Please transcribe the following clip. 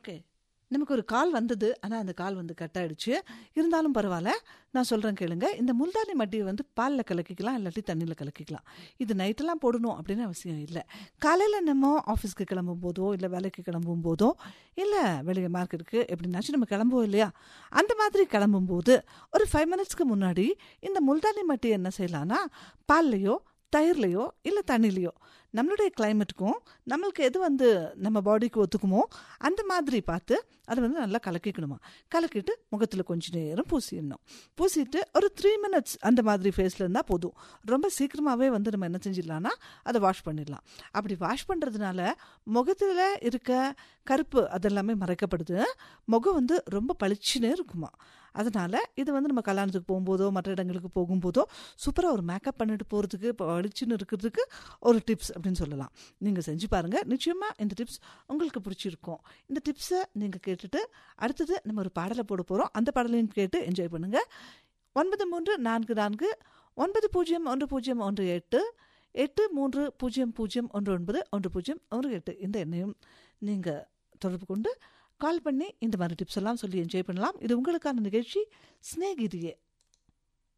okay நமக்கு ஒரு கால் வந்தது ஆனால் அந்த கால் வந்து கட் ஆயிடுச்சு இருந்தாலும் பரவாயில்ல நான் சொல்கிறேன் கேளுங்க இந்த முல்தானி மட்டியை வந்து பாலில் கலக்கிக்கலாம் இல்லாட்டி தண்ணியில் கலக்கிக்கலாம் இது நைட்டெல்லாம் போடணும் அப்படின்னு அவசியம் இல்லை காலையில் நம்ம ஆஃபீஸ்க்கு கிளம்பும் போதோ இல்லை வேலைக்கு கிளம்பும் போதோ இல்லை வெளியே மார்க்கெட்டுக்கு எப்படின்னாச்சும் நம்ம கிளம்புவோம் இல்லையா அந்த மாதிரி கிளம்பும்போது ஒரு ஃபைவ் மினிட்ஸ்க்கு முன்னாடி இந்த முல்தானி மட்டி என்ன செய்யலான்னா பால்லையோ தயிர்லையோ இல்லை தண்ணிலையோ நம்மளுடைய கிளைமேட்டுக்கும் நம்மளுக்கு எது வந்து நம்ம பாடிக்கு ஒத்துக்குமோ அந்த மாதிரி பார்த்து அதை வந்து நல்லா கலக்கிக்கணுமா கலக்கிட்டு முகத்தில் கொஞ்ச நேரம் பூசிடணும் பூசிட்டு ஒரு த்ரீ மினிட்ஸ் அந்த மாதிரி ஃபேஸில் இருந்தால் போதும் ரொம்ப சீக்கிரமாகவே வந்து நம்ம என்ன செஞ்சிடலாம்னா அதை வாஷ் பண்ணிடலாம் அப்படி வாஷ் பண்ணுறதுனால முகத்தில் இருக்க கருப்பு அதெல்லாமே மறைக்கப்படுது முகம் வந்து ரொம்ப பளிச்சுன்னே இருக்குமா அதனால் இது வந்து நம்ம கல்யாணத்துக்கு போகும்போதோ மற்ற இடங்களுக்கு போகும்போதோ சூப்பராக ஒரு மேக்கப் பண்ணிட்டு போகிறதுக்கு பளிச்சுன்னு இருக்கிறதுக்கு ஒரு டிப்ஸ் அப்படின்னு சொல்லலாம் நீங்கள் செஞ்சு பாருங்கள் நிச்சயமாக இந்த டிப்ஸ் உங்களுக்கு பிடிச்சிருக்கும் இந்த டிப்ஸை நீங்கள் கேட்டுட்டு அடுத்தது நம்ம ஒரு பாடலை போட போகிறோம் அந்த பாடலையும் கேட்டு என்ஜாய் பண்ணுங்கள் ஒன்பது மூன்று நான்கு நான்கு ஒன்பது பூஜ்ஜியம் ஒன்று பூஜ்ஜியம் ஒன்று எட்டு எட்டு மூன்று பூஜ்ஜியம் பூஜ்ஜியம் ஒன்று ஒன்பது ஒன்று பூஜ்ஜியம் ஒன்று எட்டு இந்த எண்ணையும் நீங்கள் தொடர்பு கொண்டு கால் பண்ணி இந்த மாதிரி டிப்ஸ் எல்லாம் சொல்லி என்ஜாய் பண்ணலாம் இது உங்களுக்கான நிகழ்ச்சி ஸ்நேகிதியே